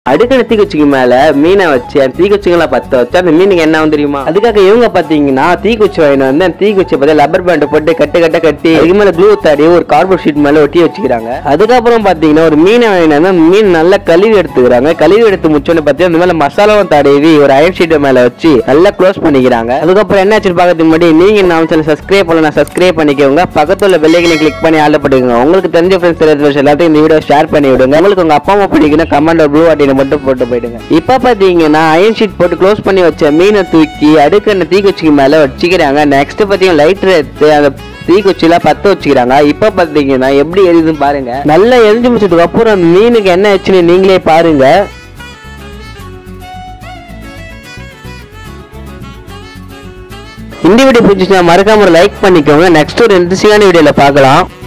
அடுக்கின தீக்குச்சிக்கு மேல மீனை வச்சு அந்த தீக்குச்சிகளை பத்த வச்சு அந்த மீனுக்கு என்ன ஆகும் தெரியுமா அதுக்காக இவங்க பாத்தீங்கன்னா தீக்குச்சி வாங்கிட்டு வந்து அந்த தீக்குச்சி பத்தி லப்பர் பேண்ட் போட்டு கட்டு கட்ட கட்டி அதுக்கு மேல க்ளூ தாடி ஒரு கார்போர்ட் ஷீட் மேல ஒட்டி வச்சுக்கிறாங்க அதுக்கப்புறம் பாத்தீங்கன்னா ஒரு மீனை வாங்கிட்டு வந்து அந்த மீன் நல்லா கழுவி எடுத்துக்கிறாங்க கழுவி எடுத்து முச்சோன்னு பாத்தீங்கன்னா அந்த மேல மசாலாவும் தடவி ஒரு அயன் ஷீட் மேல வச்சு நல்லா க்ளோஸ் பண்ணிக்கிறாங்க அதுக்கப்புறம் என்ன ஆச்சு பார்க்கறதுக்கு முன்னாடி நீங்க நம்ம சேனல் சப்ஸ்கிரைப் பண்ணலாம் சப்ஸ்கிரைப் பண்ணிக்கோங்க பக்கத்துல பெல்லைக்கனை கிளிக் பண்ணி ஆள் பண்ணிக்கோங்க உங்களுக்கு தெரிஞ்ச ஃப்ரெண்ட்ஸ் தெரிஞ்ச எல்லாத்தையும் இந்த வீடியோ ஷேர் பண்ணி விடுங்க உங்களுக்கு உங்க அப்பா அம்மா பிடிக்குன்னா கமெண்ட் ப்ளூ வாட்டினை மட்டும் போட்டு போயிடுங்க இப்ப பாத்தீங்கன்னா அயன் ஷீட் போட்டு க்ளோஸ் பண்ணி வச்ச மீனை தூக்கி அடுக்கண்ண தீக்குச்சிக்கு மேல வச்சுக்கிறாங்க நெக்ஸ்ட் பாத்தீங்கன்னா லைட்டர் எடுத்து அந்த தீக்குச்சில பத்த வச்சுக்கிறாங்க இப்ப பாத்தீங்கன்னா எப்படி எரியுதுன்னு பாருங்க நல்லா எரிஞ்சு முடிச்சதுக்கு அப்புறம் அந்த மீனுக்கு என்ன ஆச்சுன்னு நீங்களே பாருங்க இந்த வீடியோ பிடிச்சிச்சுன்னா மறக்காம லைக் பண்ணிக்கோங்க நெக்ஸ்ட் ஒரு இன்ட்ரெஸ்டிங்கான வீடியோல பார்க்கலாம்